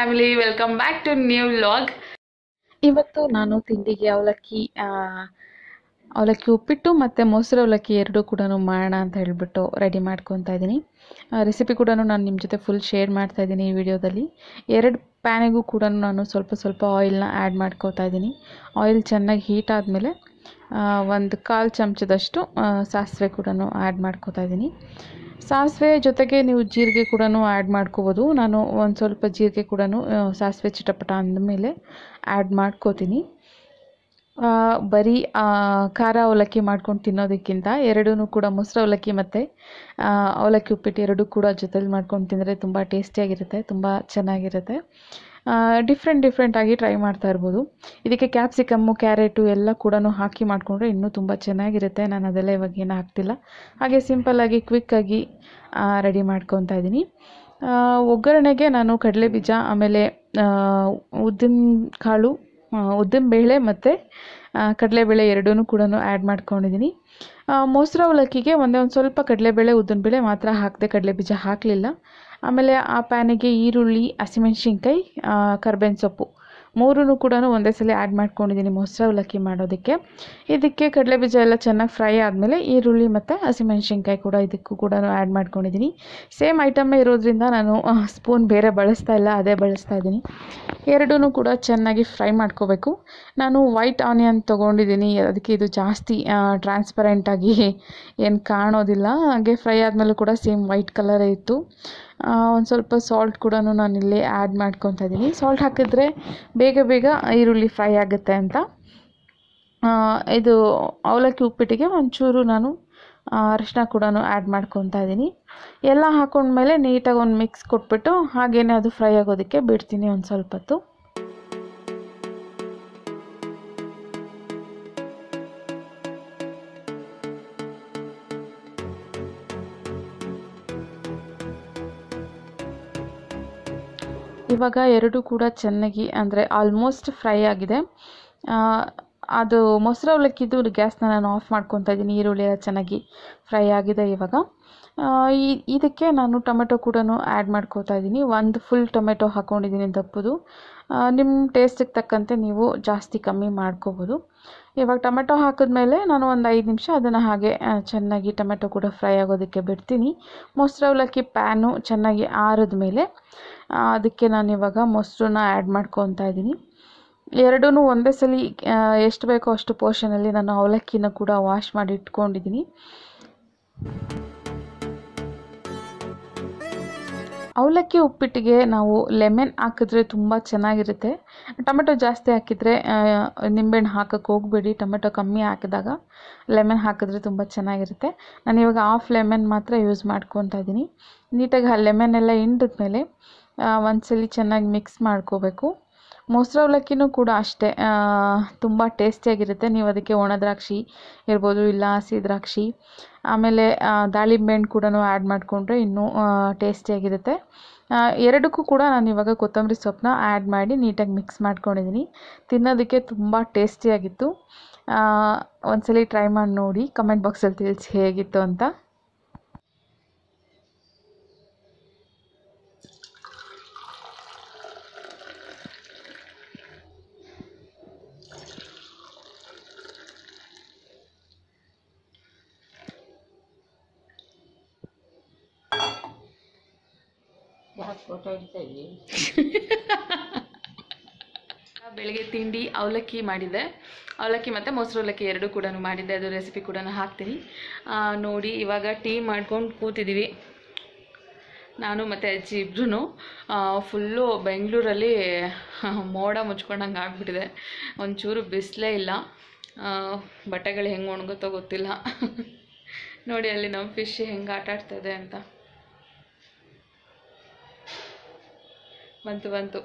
family welcome back to new vlog ಇವತ್ತು ನಾನು ತಿಂಡಿಗೆ ಅವಲಕ್ಕಿ ಆ, ಅವಲಕ್ಕಿ ಉಪ್ಪಿಟ್ಟು ಮತ್ತು ಮೊಸರು ಅವಲಕ್ಕಿ ಎರಡೂ ಕೂಡ ಮಾಡೋಣ ಅಂತ ಹೇಳಿಬಿಟ್ಟು ರೆಡಿ ಮಾಡ್ಕೊತಾ ಇದ್ದೀನಿ ರೆಸಿಪಿ ಕೂಡ ನಾನು ನಿಮ್ಮ ಜೊತೆ ಫುಲ್ ಶೇರ್ ಮಾಡ್ತಾ ಇದ್ದೀನಿ ಈ ವಿಡಿಯೋದಲ್ಲಿ ಎರಡು ಪ್ಯಾನಿಗೂ ಕೂಡ ನಾನು ಸ್ವಲ್ಪ ಸ್ವಲ್ಪ ಆಯಿಲ್ನ ಆ್ಯಡ್ ಮಾಡ್ಕೋತಾ ಇದ್ದೀನಿ ಆಯಿಲ್ ಚೆನ್ನಾಗಿ ಹೀಟ್ ಆದಮೇಲೆ ಒಂದು ಕಾಲು ಚಮಚದಷ್ಟು ಆ, ಸಾಸಿವೆ ಕೂಡ ಆ್ಯಡ್ ಮಾಡ್ಕೋತಾ ಇದ್ದೀನಿ ಸಾಸಿವೆ ಜೊತೆಗೆ ನೀವು ಜೀರಿಗೆ ಕೂಡ ಆ್ಯಡ್ ಮಾಡ್ಕೋಬೋದು ನಾನು ಒಂದು ಸ್ವಲ್ಪ ಜೀರಿಗೆ ಕೂಡ ಸಾಸಿವೆ ಚಿಟಪಟ ಅಂದಮೇಲೆ ಆ್ಯಡ್ ಮಾಡ್ಕೋತೀನಿ ಆ, ಬರೀ ಆ, ಖಾರ ಅವಲಕ್ಕಿ ಮಾಡ್ಕೊಂಡು ತಿನ್ನೋದಕ್ಕಿಂತ ಎರಡೂ ಕೂಡ ಮೊಸರು ಅವಲಕ್ಕಿ ಮತ್ತು ಆ, ಅವಲಕ್ಕಿ ಉಪ್ಪಿಟ್ಟು ಎರಡೂ ಕೂಡ ಜೊತೆಲಿ ಮಾಡ್ಕೊಂಡು ತಿಂದರೆ ತುಂಬ ಟೇಸ್ಟಿಯಾಗಿರುತ್ತೆ ತುಂಬ ಚೆನ್ನಾಗಿರುತ್ತೆ ಡಿಫ್ರೆಂಟ್ ಡಿಫ್ರೆಂಟಾಗಿ ಟ್ರೈ ಮಾಡ್ತಾ ಇರ್ಬೋದು ಇದಕ್ಕೆ ಕ್ಯಾಪ್ಸಿಕಮ್ಮು ಕ್ಯಾರೆಟು ಎಲ್ಲ ಕೂಡ ಹಾಕಿ ಮಾಡಿಕೊಂಡ್ರೆ ಇನ್ನೂ ತುಂಬ ಚೆನ್ನಾಗಿರುತ್ತೆ ನಾನು ಅದೆಲ್ಲ ಇವಾಗ ಏನು ಹಾಕ್ತಿಲ್ಲ ಹಾಗೆ ಸಿಂಪಲ್ಲಾಗಿ ಕ್ವಿಕ್ಕಾಗಿ ರೆಡಿ ಮಾಡ್ಕೊತಾ ಇದ್ದೀನಿ ಆ, ಒಗ್ಗರಣೆಗೆ ನಾನು ಕಡಲೆ ಬೀಜ ಆಮೇಲೆ ಉದ್ದಿನ ಕಾಳು ಉದ್ದಿನ ಬೇಳೆ ಮತ್ತು ಕಡಲೆಬೇಳೆ ಎರಡೂ ಕೂಡ ಆ್ಯಡ್ ಮಾಡ್ಕೊಂಡಿದ್ದೀನಿ ಆ, ಮೊಸರು ಅವಲಕ್ಕಿಗೆ ಒಂದೇ ಒಂದು ಸ್ವಲ್ಪ ಕಡಲೆಬೇಳೆ ಉದ್ದಿನಬೇಳೆ ಮಾತ್ರ ಹಾಕಿದೆ ಕಡಲೆ ಬೀಜ ಹಾಕಲಿಲ್ಲ ಆಮೇಲೆ ಆ ಪ್ಯಾನಿಗೆ ಈರುಳ್ಳಿ ಹಸಿಮೆಣ್ಸಿನ್ಕಾಯಿ ಕರ್ಬೇವಿನ ಸೊಪ್ಪು ಮೂರೂ ಕೂಡ ಒಂದೇ ಸಲ ಆ್ಯಡ್ ಮಾಡ್ಕೊಂಡಿದ್ದೀನಿ ಮೊಸರು ಅವಲಕ್ಕಿ ಮಾಡೋದಕ್ಕೆ ಇದಕ್ಕೆ ಕಡಲೆ ಬೀಜ ಎಲ್ಲ ಚೆನ್ನಾಗಿ ಫ್ರೈ ಆದಮೇಲೆ ಈರುಳ್ಳಿ ಮತ್ತು ಹಸಿಮೆಣ್ಸಿನ್ಕಾಯಿ ಕೂಡ ಇದಕ್ಕೂ ಕೂಡ ಆ್ಯಡ್ ಮಾಡ್ಕೊಂಡಿದ್ದೀನಿ ಸೇಮ್ ಐಟಮೇ ಇರೋದ್ರಿಂದ ನಾನು ಸ್ಪೂನ್ ಬೇರೆ ಬಳಸ್ತಾ ಇಲ್ಲ ಅದೇ ಬಳಸ್ತಾ ಇದ್ದೀನಿ ಎರಡೂ ಕೂಡ ಚೆನ್ನಾಗಿ ಫ್ರೈ ಮಾಡ್ಕೋಬೇಕು ನಾನು ವೈಟ್ ಆನಿಯನ್ ತೊಗೊಂಡಿದ್ದೀನಿ ಅದಕ್ಕೆ ಇದು ಜಾಸ್ತಿ ಟ್ರಾನ್ಸ್ಪರೆಂಟಾಗಿ ಏನು ಕಾಣೋದಿಲ್ಲ ಹಾಗೆ ಫ್ರೈ ಆದಮೇಲೂ ಕೂಡ ಸೇಮ್ ವೈಟ್ ಕಲರೇ ಇತ್ತು ಒಂದು ಸ್ವಲ್ಪ ಸಾಲ್ಟ್ ಕೂಡ ನಾನು ಇಲ್ಲಿ ಆ್ಯಡ್ ಮಾಡ್ಕೊತಾ ಇದ್ದೀನಿ ಸಾಲ್ಟ್ ಹಾಕಿದ್ರೆ ಬೇಗ ಬೇಗ ಈರುಳ್ಳಿ ಫ್ರೈ ಆಗುತ್ತೆ ಅಂತ ಆ, ಇದು ಅವಲಕ್ಕಿ ಉಪ್ಪಿಟ್ಟಿಗೆ ಒಂಚೂರು ನಾನು ಆ, ಅರಿಶಿನ ಕೂಡ ಆ್ಯಡ್ ಮಾಡ್ಕೊತಾ ಇದ್ದೀನಿ ಎಲ್ಲ ಹಾಕೊಂಡ್ಮೇಲೆ ನೀಟಾಗಿ ಒಂದು ಮಿಕ್ಸ್ ಕೊಟ್ಬಿಟ್ಟು ಹಾಗೇನೆ ಅದು ಫ್ರೈ ಆಗೋದಕ್ಕೆ ಬಿಡ್ತೀನಿ ಒಂದು ಸ್ವಲ್ಪ ಹೊತ್ತು ಇವಾಗ ಎರಡು ಕೂಡ ಚೆನ್ನಾಗಿ ಅಂದರೆ ಆಲ್ಮೋಸ್ಟ್ ಫ್ರೈ ಆಗಿದೆ ಆ, ಅದು ಮೊಸರು ಅವಲಕ್ಕಿದು ಗ್ಯಾಸ್ನ ನಾನು ಆಫ್ ಮಾಡ್ಕೊತಾ ಇದ್ದೀನಿ ಈರುಳ್ಳಿ ಎಲ್ಲ ಚೆನ್ನಾಗಿ ಫ್ರೈ ಆಗಿದೆ ಇವಾಗ ಆ, ಈ ಇದಕ್ಕೆ ನಾನು ಟೊಮೆಟೊ ಕೂಡ ಆ್ಯಡ್ ಮಾಡ್ಕೋತಾ ಇದ್ದೀನಿ ಒಂದು ಫುಲ್ ಟೊಮೆಟೊ ಹಾಕ್ಕೊಂಡಿದ್ದೀನಿ ದಪ್ಪದು ಆ, ನಿಮ್ಮ ಟೇಸ್ಟಿಗೆ ತಕ್ಕಂತೆ ನೀವು ಜಾಸ್ತಿ ಕಮ್ಮಿ ಮಾಡ್ಕೋಬೋದು ಇವಾಗ ಟೊಮೆಟೊ ಹಾಕಿದ್ಮೇಲೆ ನಾನು ಒಂದು ಐದು ನಿಮಿಷ ಅದನ್ನು ಹಾಗೆ ಆ, ಚೆನ್ನಾಗಿ ಟೊಮೆಟೊ ಕೂಡ ಫ್ರೈ ಆಗೋದಕ್ಕೆ ಬಿಡ್ತೀನಿ ಮೊಸರು ಅವಲಕ್ಕಿ ಪ್ಯಾನು ಚೆನ್ನಾಗಿ ಆರಿದ ಮೇಲೆ ಆ, ಅದಕ್ಕೆ ನಾನು ಇವಾಗ ಮೊಸರನ್ನ ಆ್ಯಡ್ ಮಾಡ್ಕೊತಾ ಇದ್ದೀನಿ ಎರಡೂ ಒಂದೇ ಸಲ ಆ, ಎಷ್ಟು ಬೇಕೋ ಅಷ್ಟು ಪೋರ್ಷನಲ್ಲಿ ನಾನು ಅವಲಕ್ಕಿನ ಕೂಡ ವಾಶ್ ಮಾಡಿ ಇಟ್ಕೊಂಡಿದ್ದೀನಿ ಅವಲಕ್ಕಿ ಉಪ್ಪಿಟ್ಟಿಗೆ ನಾವು ಲೆಮನ್ ಹಾಕಿದ್ರೆ ತುಂಬ ಚೆನ್ನಾಗಿರುತ್ತೆ ಟೊಮೆಟೊ ಜಾಸ್ತಿ ಹಾಕಿದರೆ ನಿಂಬೆಹಣ್ಣು ಹಾಕಕ್ಕೆ ಹೋಗಬೇಡಿ ಟೊಮೆಟೊ ಕಮ್ಮಿ ಹಾಕಿದಾಗ ಲೆಮನ್ ಹಾಕಿದ್ರೆ ತುಂಬ ಚೆನ್ನಾಗಿರುತ್ತೆ ನಾನು ಇವಾಗ ಹಾಫ್ ಲೆಮನ್ ಮಾತ್ರ ಯೂಸ್ ಮಾಡ್ಕೊತಾ ಇದ್ದೀನಿ ನೀಟಾಗಿ ಆ ಲೆಮನ್ ಎಲ್ಲ ಹಿಂಡಿದ್ಮೇಲೆ ಒಂದ್ಸಲಿ ಚೆನ್ನಾಗಿ ಮಿಕ್ಸ್ ಮಾಡ್ಕೋಬೇಕು ಮೊಸರು ಅವಲಕ್ಕಿನೂ ಕೂಡ ಅಷ್ಟೇ ತುಂಬ ಟೇಸ್ಟಿಯಾಗಿರುತ್ತೆ ನೀವು ಅದಕ್ಕೆ ಒಣ ದ್ರಾಕ್ಷಿ ಇರ್ಬೋದು ಇಲ್ಲ ಹಸಿ ದ್ರಾಕ್ಷಿ ಆಮೇಲೆ ಆ, ದಾಳಿಂಬೆ ಹಣ್ಣು ಕೂಡ ಆ್ಯಡ್ ಮಾಡಿಕೊಂಡ್ರೆ ಇನ್ನೂ ಟೇಸ್ಟಿಯಾಗಿರುತ್ತೆ ಆ, ಎರಡಕ್ಕೂ ಕೂಡ ನಾನು ಇವಾಗ ಕೊತ್ತಂಬರಿ ಸೊಪ್ಪನ್ನ ಆ್ಯಡ್ ಮಾಡಿ ನೀಟಾಗಿ ಮಿಕ್ಸ್ ಮಾಡ್ಕೊಂಡಿದ್ದೀನಿ ತಿನ್ನೋದಕ್ಕೆ ತುಂಬ ಟೇಸ್ಟಿಯಾಗಿತ್ತು ಆ, ಒಂದ್ಸಲಿ ಟ್ರೈ ಮಾಡಿ ನೋಡಿ ಕಮೆಂಟ್ ಬಾಕ್ಸಲ್ಲಿ ತಿಳಿಸಿ ಹೇಗಿತ್ತು ಅಂತ ಬೆಳಗ್ಗೆ ತಿಂಡಿ ಅವಲಕ್ಕಿ ಮಾಡಿದ್ದೆ ಅವಲಕ್ಕಿ ಮತ್ತು ಮೊಸರು ಅವಲಕ್ಕಿ ಎರಡೂ ಕೂಡ ಮಾಡಿದ್ದೆ ಅದು ರೆಸಿಪಿ ಕೂಡ ಹಾಕ್ತೀನಿ ಆ, ನೋಡಿ ಇವಾಗ ಟೀ ಮಾಡ್ಕೊಂಡು ಕೂತಿದ್ದೀವಿ ನಾನು ಮತ್ತು ಅಜ್ಜಿ ಇಬ್ರು ಫುಲ್ಲು ಬೆಂಗಳೂರಲ್ಲಿ ಮೋಡ ಮುಚ್ಕೊಂಡಂಗೆ ಆಗಿಬಿಟ್ಟಿದೆ ಒಂಚೂರು ಬಿಸಿಲೇ ಇಲ್ಲ ಆ, ಬಟ್ಟೆಗಳು ಹೆಂಗೆ ಒಣಗುತ್ತೋ ಗೊತ್ತಿಲ್ಲ ನೋಡಿ ಅಲ್ಲಿ ನಮ್ಮ ಫಿಶ್ ಹೆಂಗೆ ಆಟ ಆಡ್ತದೆ ಅಂತ ಬಂತು ಬಂತು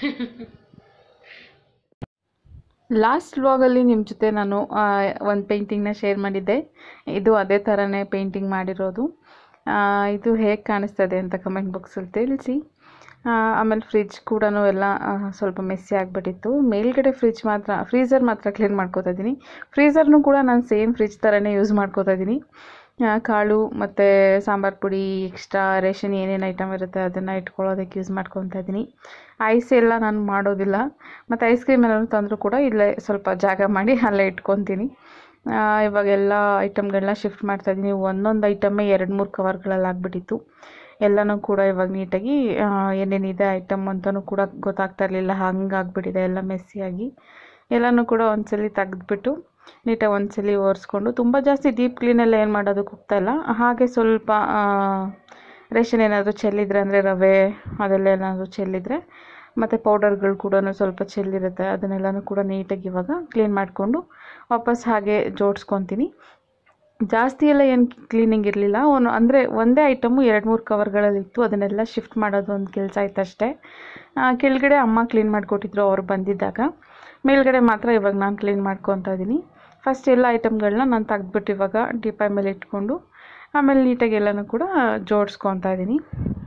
ಲಾಸ್ಟ್ ವ್ಲಾಗಲ್ಲಿ ನಿಮ್ಮ ಜೊತೆ ನಾನು ಒಂದು ಪೇಂಟಿಂಗ್ನ ಶೇರ್ ಮಾಡಿದ್ದೆ ಇದು ಅದೇ ಥರನೇ ಪೇಂಟಿಂಗ್ ಮಾಡಿರೋದು ಆ, ಇದು ಹೇಗೆ ಕಾಣಿಸ್ತದೆ ಅಂತ ಕಮೆಂಟ್ ಬಾಕ್ಸಲ್ಲಿ ತಿಳಿಸಿ ಆ, ಆಮೇಲೆ ಫ್ರಿಜ್ ಕೂಡ ಎಲ್ಲ ಆ, ಸ್ವಲ್ಪ ಮೆಸ್ಸಿ ಆಗಿಬಿಟ್ಟಿತ್ತು ಮೇಲ್ಗಡೆ ಫ್ರಿಜ್ ಮಾತ್ರ ಫ್ರೀಝರ್ ಮಾತ್ರ ಕ್ಲೀನ್ ಮಾಡ್ಕೋತಾ ಇದ್ದೀನಿ ಫ್ರೀಝರ್ನು ಕೂಡ ನಾನು ಸೇಮ್ ಫ್ರಿಜ್ ಥರನೇ ಯೂಸ್ ಮಾಡ್ಕೋತಾ ಇದ್ದೀನಿ ಆ, ಕಾಳು ಮತ್ತು ಸಾಂಬಾರು ಪುಡಿ ಎಕ್ಸ್ಟ್ರಾ ರೇಷನ್ ಏನೇನು ಐಟಮ್ ಇರುತ್ತೆ ಅದನ್ನು ಇಟ್ಕೊಳ್ಳೋದಕ್ಕೆ ಯೂಸ್ ಮಾಡ್ಕೊತಾ ಇದ್ದೀನಿ ಐಸ್ ಎಲ್ಲ ನಾನು ಮಾಡೋದಿಲ್ಲ ಮತ್ತು ಐಸ್ ಕ್ರೀಮ್ ಏನಾದ್ರು ತಂದರೂ ಕೂಡ ಇಲ್ಲೇ ಸ್ವಲ್ಪ ಜಾಗ ಮಾಡಿ ಅಲ್ಲೇ ಇಟ್ಕೊತೀನಿ ಆ, ಇವಾಗೆಲ್ಲ ಐಟಮ್ಗಳನ್ನ ಶಿಫ್ಟ್ ಮಾಡ್ತಾಯಿದ್ದೀನಿ ಒಂದೊಂದು ಐಟಮ್ಮೇ ಎರಡು ಮೂರು ಕವರ್ಗಳಲ್ಲಿ ಆಗಿಬಿಟ್ಟಿತ್ತು ಎಲ್ಲನೂ ಕೂಡ ಇವಾಗ ನೀಟಾಗಿ ಆ, ಏನೇನಿದೆ ಐಟಮ್ ಅಂತಲೂ ಕೂಡ ಗೊತ್ತಾಗ್ತಾ ಇರಲಿಲ್ಲ ಹಂಗಾಗ್ಬಿಟ್ಟಿದೆ ಎಲ್ಲ ಮೆಸ್ಸಿಯಾಗಿ ಎಲ್ಲನೂ ಕೂಡ ಒಂದ್ಸಲಿ ತೆಗೆದ್ಬಿಟ್ಟು ನೀಟಾಗಿ ಒಂದ್ಸಲಿ ಒರೆಸ್ಕೊಂಡು ತುಂಬ ಜಾಸ್ತಿ ಡೀಪ್ ಕ್ಲೀನೆಲ್ಲ ಏನು ಮಾಡೋದಕ್ಕೆ ಹೋಗ್ತಾ ಇಲ್ಲ ಹಾಗೆ ಸ್ವಲ್ಪ ಆ, ರೇಷನ್ ಏನಾದರೂ ಚೆಲ್ಲಿದ್ರೆ ಅಂದರೆ ರವೆ ಅದೆಲ್ಲ ಏನಾದರೂ ಚೆಲ್ಲಿದ್ರೆ ಮತ್ತು ಪೌಡರ್ಗಳು ಕೂಡ ಸ್ವಲ್ಪ ಚೆಲ್ಲಿರುತ್ತೆ ಅದನ್ನೆಲ್ಲನೂ ಕೂಡ ನೀಟಾಗಿ ಇವಾಗ ಕ್ಲೀನ್ ಮಾಡಿಕೊಂಡು ವಾಪಸ್ ಹಾಗೆ ಜೋಡಿಸ್ಕೊತೀನಿ ಜಾಸ್ತಿ ಎಲ್ಲ ಏನು ಕ್ಲೀನಿಂಗ್ ಇರಲಿಲ್ಲ ಒಂದು ಅಂದರೆ ಒಂದೇ ಐಟಮು ಎರಡು ಮೂರು ಕವರ್ಗಳಲ್ಲಿ ಇತ್ತು ಅದನ್ನೆಲ್ಲ ಶಿಫ್ಟ್ ಮಾಡೋದು ಒಂದು ಕೆಲಸ ಆಯ್ತು ಅಷ್ಟೇ ಆ, ಕೆಳಗಡೆ ಅಮ್ಮ ಕ್ಲೀನ್ ಮಾಡಿಕೊಟ್ಟಿದ್ರು ಅವ್ರು ಬಂದಿದ್ದಾಗ ಮೇಲ್ಗಡೆ ಮಾತ್ರ ಇವಾಗ ನಾನು ಕ್ಲೀನ್ ಮಾಡ್ಕೊತಾ ಇದ್ದೀನಿ ಫಸ್ಟ್ ಎಲ್ಲ ಐಟಮ್ಗಳನ್ನ ನಾನು ತೆಗ್ದ್ಬಿಟ್ಟು ಇವಾಗ ಡಿಪೈ ಮೇಲೆ ಇಟ್ಕೊಂಡು ಆಮೇಲೆ ನೀಟಾಗಿ ಎಲ್ಲನೂ ಕೂಡ ಜೋಡಿಸ್ಕೊತಾ ಇದ್ದೀನಿ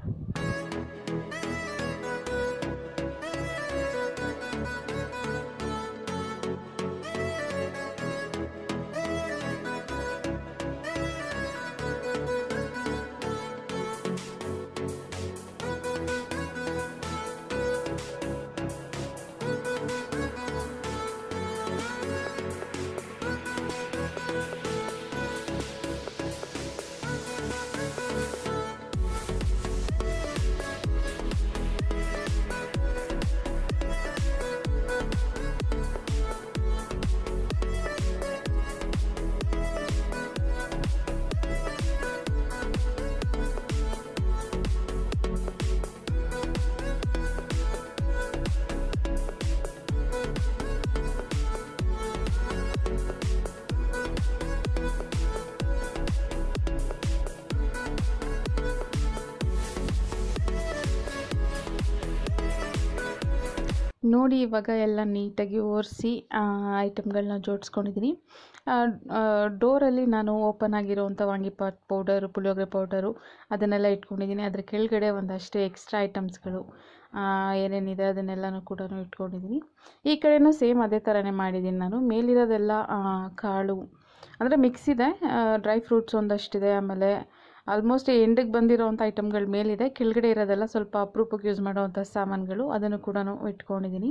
ನೋಡಿ ಇವಾಗ ಎಲ್ಲ ನೀಟಾಗಿ ಒರೆಸಿ ಐಟಮ್ಗಳನ್ನ ಜೋಡಿಸ್ಕೊಂಡಿದ್ದೀನಿ ಡೋರಲ್ಲಿ ನಾನು ಓಪನ್ ಆಗಿರೋವಂಥ ವಾಂಗಿಪಾತ್ ಪೌಡರು ಪುಳಿಯೋಗರೆ ಪೌಡರು ಅದನ್ನೆಲ್ಲ ಇಟ್ಕೊಂಡಿದ್ದೀನಿ ಅದ್ರ ಕೆಳಗಡೆ ಒಂದಷ್ಟು ಎಕ್ಸ್ಟ್ರಾ ಐಟಮ್ಸ್ಗಳು ಏನೇನಿದೆ ಅದನ್ನೆಲ್ಲನೂ ಕೂಡ ಇಟ್ಕೊಂಡಿದ್ದೀನಿ ಈ ಕಡೆನೂ ಸೇಮ್ ಅದೇ ಥರನೇ ಮಾಡಿದ್ದೀನಿ ನಾನು ಮೇಲಿರೋದೆಲ್ಲ ಆ, ಕಾಳು ಅಂದರೆ ಮಿಕ್ಸ್ ಇದೆ ಡ್ರೈ ಫ್ರೂಟ್ಸ್ ಒಂದಷ್ಟಿದೆ ಆಮೇಲೆ ಆಲ್ಮೋಸ್ಟ್ ಎಂಡಿಗೆ ಬಂದಿರೋವಂಥ ಐಟಮ್ಗಳ ಮೇಲಿದೆ ಕೆಳಗಡೆ ಇರೋದೆಲ್ಲ ಸ್ವಲ್ಪ ಅಪರೂಪಕ್ಕೆ ಯೂಸ್ ಮಾಡೋವಂಥ ಸಾಮಾನುಗಳು ಅದನ್ನು ಕೂಡ ಇಟ್ಕೊಂಡಿದ್ದೀನಿ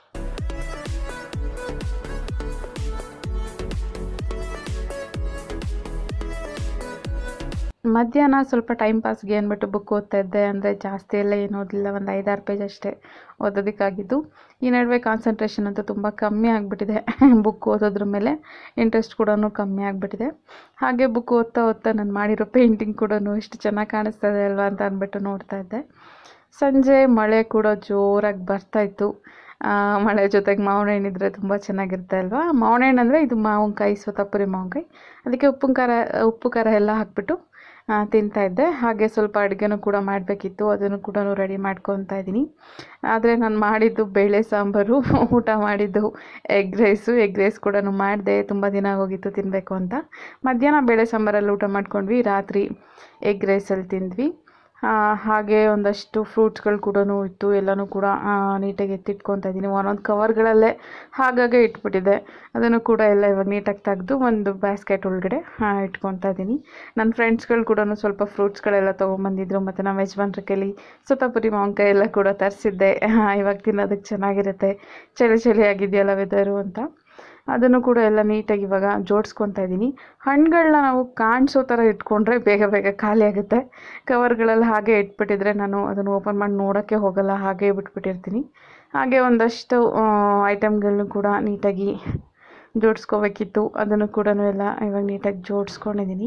ಮಧ್ಯಾಹ್ನ ಸ್ವಲ್ಪ ಟೈಮ್ ಪಾಸ್ಗೆ ಅಂದ್ಬಿಟ್ಟು ಬುಕ್ ಓದ್ತಾ ಇದ್ದೆ ಅಂದರೆ ಜಾಸ್ತಿ ಎಲ್ಲ ಏನು ಓದಲಿಲ್ಲ ಒಂದು ಐದಾರು ಪೇಜ್ ಅಷ್ಟೇ ಓದೋದಕ್ಕಾಗಿದ್ದು ಈ ನಡುವೆ ಕಾನ್ಸಂಟ್ರೇಷನ್ ಅಂತೂ ತುಂಬ ಕಮ್ಮಿ ಆಗಿಬಿಟ್ಟಿದೆ ಬುಕ್ ಓದೋದ್ರ ಮೇಲೆ ಇಂಟ್ರೆಸ್ಟ್ ಕೂಡ ಕಮ್ಮಿ ಆಗಿಬಿಟ್ಟಿದೆ ಹಾಗೆ ಬುಕ್ ಓದ್ತಾ ಓದ್ತಾ ನಾನು ಮಾಡಿರೋ ಪೇಂಟಿಂಗ್ ಕೂಡ ಎಷ್ಟು ಚೆನ್ನಾಗಿ ಕಾಣಿಸ್ತದೆ ಅಲ್ವಾ ಅಂತ ಅಂದ್ಬಿಟ್ಟು ನೋಡ್ತಾ ಇದ್ದೆ ಸಂಜೆ ಮಳೆ ಕೂಡ ಜೋರಾಗಿ ಬರ್ತಾಯಿತ್ತು ಮಳೆ ಜೊತೆಗೆ ಮಾವಿನ ಹಣ್ಣಿದ್ರೆ ತುಂಬ ಚೆನ್ನಾಗಿರುತ್ತೆ ಅಲ್ವಾ ಮಾವಿನ ಹಣ್ಣು ಅಂದರೆ ಇದು ಮಾವಿನಕಾಯಿ ಸ್ವತಃಪುರಿ ಮಾವಿನಕಾಯಿ ಅದಕ್ಕೆ ಉಪ್ಪು ಖಾರ ಉಪ್ಪು ಖಾರ ಎಲ್ಲ ಹಾಕ್ಬಿಟ್ಟು ಆ, ತಿಂತಾ ಇದ್ದೆ ಹಾಗೆ ಸ್ವಲ್ಪ ಅಡುಗೆನೂ ಕೂಡ ಮಾಡಬೇಕಿತ್ತು ಅದನ್ನು ಕೂಡ ರೆಡಿ ಮಾಡ್ಕೊತಾ ಇದ್ದೀನಿ ಆದರೆ ನಾನು ಮಾಡಿದ್ದು ಬೇಳೆ ಸಾಂಬಾರು ಊಟ ಮಾಡಿದ್ದು ಎಗ್ ರೈಸು ಎಗ್ ರೈಸ್ ಕೂಡ ಮಾಡಿದೆ ತುಂಬ ದಿನ ಹೋಗಿತ್ತು ತಿನ್ನಬೇಕು ಅಂತ ಮಧ್ಯಾಹ್ನ ಬೇಳೆ ಸಾಂಬಾರಲ್ಲಿ ಊಟ ಮಾಡ್ಕೊಂಡ್ವಿ ರಾತ್ರಿ ಎಗ್ ರೈಸಲ್ಲಿ ತಿಂದ್ವಿ ಆ, ಹಾಗೆ ಒಂದಷ್ಟು ಫ್ರೂಟ್ಸ್ಗಳು ಕೂಡ ಇತ್ತು ಎಲ್ಲನೂ ಕೂಡ ಆ, ನೀಟಾಗಿ ಎತ್ತಿಟ್ಕೊತಾ ಇದ್ದೀನಿ ಒಂದೊಂದು ಕವರ್ಗಳಲ್ಲೇ ಹಾಗಾಗೆ ಇಟ್ಬಿಟ್ಟಿದೆ ಅದನ್ನು ಕೂಡ ಎಲ್ಲ ಇವಾಗ ನೀಟಾಗಿ ತೆಗೆದು ಒಂದು ಬ್ಯಾಸ್ಕೆಟ್ ಒಳಗಡೆ ಆ, ಇಟ್ಕೊತಾ ಇದ್ದೀನಿ ನನ್ನ ಫ್ರೆಂಡ್ಸ್ಗಳು ಕೂಡ ಸ್ವಲ್ಪ ಫ್ರೂಟ್ಸ್ಗಳೆಲ್ಲ ತೊಗೊಂಬಂದಿದ್ರು ಮತ್ತು ನಮ್ಮ ಯಜಮಾನ್ರ ಕೈಲಿ ಸುತ್ತಪುರಿ ಮಾವಿನಕಾಯಿ ಎಲ್ಲ ಕೂಡ ತರಿಸಿದ್ದೆ ಇವಾಗ ತಿನ್ನೋದಕ್ಕೆ ಚೆನ್ನಾಗಿರುತ್ತೆ ಚಳಿ ಚಳಿ ಆಗಿದೆಯಲ್ಲ ವೆದರು ಅಂತ ಅದನ್ನು ಕೂಡ ಎಲ್ಲ ನೀಟಾಗಿ ಇವಾಗ ಜೋಡಿಸ್ಕೊತಾ ಇದ್ದೀನಿ ಹಣ್ಣುಗಳನ್ನ ನಾವು ಕಾಣಿಸೋ ಥರ ಇಟ್ಕೊಂಡ್ರೆ ಬೇಗ ಬೇಗ ಖಾಲಿ ಆಗುತ್ತೆ ಕವರ್ಗಳಲ್ಲಿ ಹಾಗೆ ಇಟ್ಬಿಟ್ಟಿದ್ರೆ ನಾನು ಅದನ್ನು ಓಪನ್ ಮಾಡಿ ನೋಡೋಕ್ಕೆ ಹೋಗಲ್ಲ ಹಾಗೆ ಬಿಟ್ಬಿಟ್ಟಿರ್ತೀನಿ ಹಾಗೆ ಒಂದಷ್ಟು ಐಟಮ್ಗಳನ್ನು ಕೂಡ ನೀಟಾಗಿ ಜೋಡಿಸ್ಕೋಬೇಕಿತ್ತು ಅದನ್ನು ಕೂಡ ಎಲ್ಲ ಇವಾಗ ನೀಟಾಗಿ ಜೋಡಿಸ್ಕೊಂಡಿದ್ದೀನಿ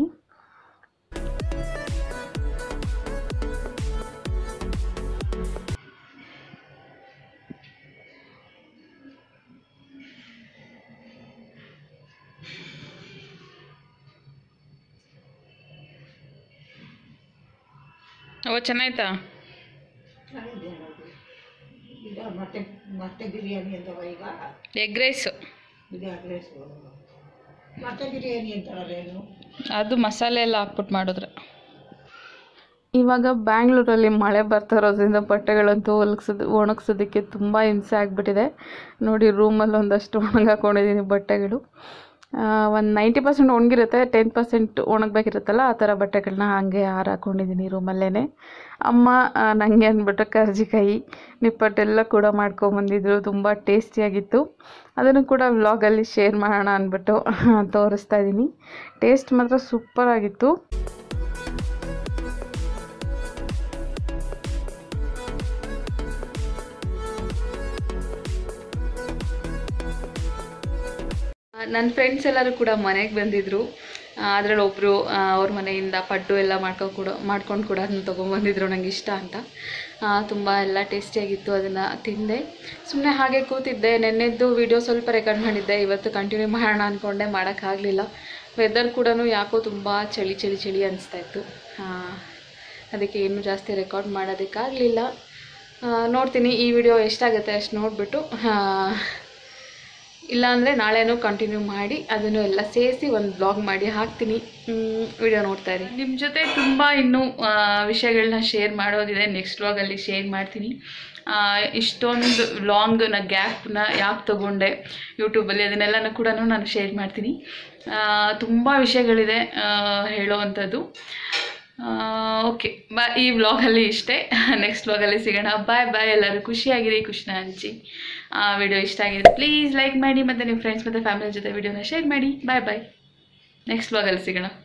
ಓ ಚೆನ್ನಾಯ್ತಾ ಈಗ ಮತ್ತೆ ಮತ್ತೆ ಬಿರಿಯಾನಿ ಅಂತವ ಈಗ ಎಗ್ ರೈಸು ಬಿರಿಯಾನಿ ರೈಸ್ ಮತ್ತೆ ಬಿರಿಯಾನಿ ಅಂತಾರಲ್ಲ ಏನು ಅದು ಮಸಾಲೆ ಎಲ್ಲ ಹಾಕ್ಬಿಟ್ಟು ಮಾಡಿದ್ರೆ ಇವಾಗ ಬ್ಯಾಂಗ್ಳೂರಲ್ಲಿ ಮಳೆ ಬರ್ತಾ ಇರೋದ್ರಿಂದ ಬಟ್ಟೆಗಳಂತೂ ಒಣಗ್ಸೋದು ಒಣಗ್ಸೋದಕ್ಕೆ ತುಂಬ ಹಿಂಸೆ ಆಗಿಬಿಟ್ಟಿದೆ ನೋಡಿ ರೂಮಲ್ಲಿ ಒಂದಷ್ಟು ಒಣಗಾಕೊಂಡಿದ್ದೀನಿ ಬಟ್ಟೆಗಳು ಒಂದು ನೈಂಟಿ ಪರ್ಸೆಂಟ್ ಒಣಗಿರುತ್ತೆ ಟೆನ್ ಪರ್ಸೆಂಟ್ ಒಣಗಬೇಕಿರುತ್ತಲ್ಲ ಆ ಥರ ಬಟ್ಟೆಗಳನ್ನ ಹಾಗೆ ಹಾರ ಹಾಕ್ಕೊಂಡಿದ್ದೀನಿ ರೂಮಲ್ಲೇ ಅಮ್ಮ ಆ, ನನಗೆ ಅಂದ್ಬಿಟ್ಟು ಕರ್ಜಿಕಾಯಿ ನಿಪ್ಪಟ್ಟೆಲ್ಲ ಕೂಡ ಮಾಡ್ಕೊಂಬಂದಿದ್ರು ತುಂಬ ಟೇಸ್ಟಿಯಾಗಿತ್ತು ಅದನ್ನು ಕೂಡ ವ್ಲಾಗಲ್ಲಿ ಶೇರ್ ಮಾಡೋಣ ಅಂದ್ಬಿಟ್ಟು ತೋರಿಸ್ತಾ ಇದ್ದೀನಿ ಟೇಸ್ಟ್ ಮಾತ್ರ ಸೂಪರಾಗಿತ್ತು ನನ್ನ ಫ್ರೆಂಡ್ಸ್ ಎಲ್ಲರೂ ಕೂಡ ಮನೆಗೆ ಬಂದಿದ್ದರು ಅದರಲ್ಲಿ ಒಬ್ಬರು ಅವ್ರ ಮನೆಯಿಂದ ಪಡ್ಡು ಎಲ್ಲ ಮಾಡ್ಕೊ ಕೂಡ ಮಾಡ್ಕೊಂಡು ಕೂಡ ಅದನ್ನ ತೊಗೊಂಬಂದಿದ್ರು ನಂಗೆ ಇಷ್ಟ ಅಂತ ತುಂಬ ಎಲ್ಲ ಟೇಸ್ಟಿಯಾಗಿತ್ತು ಅದನ್ನು ತಿಂದೆ ಸುಮ್ಮನೆ ಹಾಗೆ ಕೂತಿದ್ದೆ ನೆನ್ನೆದ್ದು ವಿಡಿಯೋ ಸ್ವಲ್ಪ ರೆಕಾರ್ಡ್ ಮಾಡಿದ್ದೆ ಇವತ್ತು ಕಂಟಿನ್ಯೂ ಮಾಡೋಣ ಅಂದ್ಕೊಂಡೆ ಮಾಡೋಕ್ಕಾಗಲಿಲ್ಲ ವೆದರ್ ಕೂಡ ಯಾಕೋ ತುಂಬ ಚಳಿ ಚಳಿ ಚಳಿ ಅನಿಸ್ತಾ ಇತ್ತು ಆ, ಅದಕ್ಕೆ ಏನು ಜಾಸ್ತಿ ರೆಕಾರ್ಡ್ ಮಾಡೋದಕ್ಕಾಗಲಿಲ್ಲ ನೋಡ್ತೀನಿ ಈ ವಿಡಿಯೋ ಎಷ್ಟಾಗುತ್ತೆ ಅಷ್ಟು ನೋಡಿಬಿಟ್ಟು ಇಲ್ಲಾಂದರೆ ನಾಳೆನೂ ಕಂಟಿನ್ಯೂ ಮಾಡಿ ಅದನ್ನು ಎಲ್ಲ ಸೇರಿಸಿ ಒಂದು ಬ್ಲಾಗ್ ಮಾಡಿ ಹಾಕ್ತೀನಿ ವಿಡಿಯೋ ನೋಡ್ತಾ ಇರಿ ನಿಮ್ಮ ಜೊತೆ ತುಂಬ ಇನ್ನೂ ಆ, ವಿಷಯಗಳನ್ನ ಶೇರ್ ಮಾಡೋದಿದೆ ನೆಕ್ಸ್ಟ್ ವ್ಲಾಗಲ್ಲಿ ಶೇರ್ ಮಾಡ್ತೀನಿ ಆ, ಇಷ್ಟೊಂದು ಲಾಂಗ್ ನ ಗ್ಯಾಪ್ನ ಯಾಕೆ ತೊಗೊಂಡೆ ಯೂಟ್ಯೂಬಲ್ಲಿ ಅದನ್ನೆಲ್ಲನೂ ಕೂಡ ನಾನು ಶೇರ್ ಮಾಡ್ತೀನಿ ತುಂಬ ವಿಷಯಗಳಿದೆ ಆ, ಹೇಳೋ ಅಂಥದ್ದು ಓಕೆ ಬಾ ಈ ವ್ಲಾಗಲ್ಲಿ ಇಷ್ಟೇ ನೆಕ್ಸ್ಟ್ ವ್ಲಾಗಲ್ಲಿ ಸಿಗೋಣ ಬಾಯ್ ಬಾಯ್ ಎಲ್ಲರೂ ಖುಷಿಯಾಗಿರಿ ಖುಷಿನ ಹಂಚಿ ವಿಡಿಯೋ ಇಷ್ಟ ಆಗಿದೆ ಪ್ಲೀಸ್ ಲೈಕ್ ಮಾಡಿ ಮತ್ತು ನಿಮ್ಮ ಫ್ರೆಂಡ್ಸ್ ಮತ್ತು ಫ್ಯಾಮಿಲಿ ಜೊತೆ ವಿಡಿಯೋನ ಶೇರ್ ಮಾಡಿ ಬಾಯ್ ಬಾಯ್ ನೆಕ್ಸ್ಟ್ ವ್ಲಾಗಲ್ಲಿ ಸಿಗೋಣ